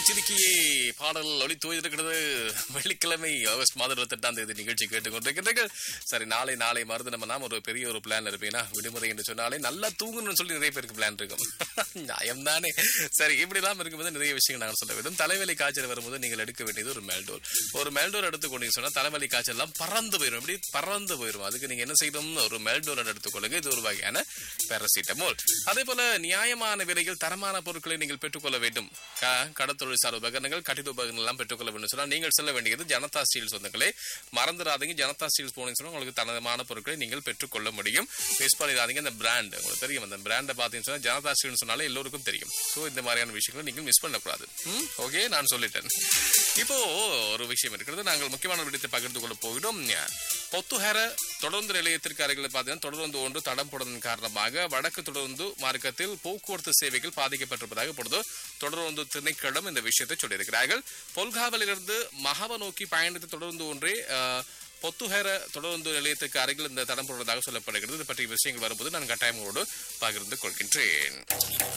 சிரிக்கியே பாடல் ஒளி தோய்ந்திருக்கிறது வெள்ளிக்கிழமை ஆகஸ்ட் மாதம் இருபத்தெட்டாம் தேதி நிகழ்ச்சி கேட்டுக்கொண்டிருக்கிறீர்கள் சரி நாளை நாளை மருந்து நம்ம நாம ஒரு பெரிய ஒரு பிளான் இருப்பீங்கன்னா விடுமுறை என்று சொன்னாலே நல்லா தூங்கணும்னு சொல்லி நிறைய பேருக்கு பிளான் இருக்கும் நியாயம் தானே சரி இப்படிலாம் இருக்கும்போது நிறைய விஷயங்கள் நாங்கள் சொல்ல வேண்டும் தலைவலி காய்ச்சல் வரும்போது நீங்கள் எடுக்க வேண்டியது ஒரு மெல்டோல் ஒரு மெல்டோல் எடுத்துக்கொண்டீங்க சொன்னா தலைவலி காய்ச்சல் எல்லாம் பறந்து போயிடும் இப்படி பறந்து போயிடும் அதுக்கு நீங்க என்ன செய்யணும் ஒரு மெல்டோல் எடுத்துக்கொள்ளுங்க இது ஒரு வகையான பேரசிட்டமோல் அதே போல நியாயமான விலையில் தரமான பொருட்களை நீங்கள் பெற்றுக்கொள்ள வேண்டும் க- கடத்தொழில் சார் உபகரணங்கள் கட்டிட உபகரணங்கள் எல்லாம் பெற்றுக்கொள்ள வேண்டும் சொன்னா நீங்கள் செல்ல வேண்டியது ஜனதா ஸ்டீல் சொந்தங்களே மறந்துடாதீங்க ஜனதா ஸ்டீல்ஸ் போனீங்கன்னு சொன்னா உங்களுக்கு தரமான பொருட்களை நீங்கள் பெற்றுக்கொள்ள முடியும் மிஸ் பண்ணிடாதீங்க இந்த பிராண்ட் உங்களுக்கு தெரியும் அந்த பிராண்டை பார்த்தீங்கன்னு சொன்னா ஜனதா ஸ்டீல்னு சொன்னாலே எல்லோருக்கும் தெரியும் ஸோ இந்த மாதிரியான விஷயங்களை நீங்கள் மிஸ் பண்ணக்கூடாது ஓகே நான் சொல்லிட்டேன் இப்போ ஒரு விஷயம் இருக்கிறது நாங்கள் முக்கியமான விடயத்தை பகிர்ந்து கொள்ள போகிறோம் பொத்துஹர தொடர்ந்து நிலையத்திற்கு அருகில் பார்த்தீங்கன்னா தொடர்ந்து ஒன்று தடம் போடுவதன் காரணமாக வடக்கு தொடர்ந்து மார்க்கத்தில் போக்குவரத்து சேவைகள் பாதிக்கப்பட்டிருப்பதாக இப்பொழுது தொடர்ந்து திணைக்களம் இந்த விஷயத்தை சொல்லியிருக்கிறார்கள் பொல்காவிலிருந்து மகவ நோக்கி பயணித்து தொடர்ந்து ஒன்றே அஹ், பொத்துஹர தொடர்ந்து நிலையத்துக்கு அருகில் இந்த தடம் போடுவதாக சொல்லப்படுகிறது இது பற்றிய விஷயங்கள் வரும்போது நான் கட்டாயங்களோடு பகிர்ந்து கொள்கின்றேன்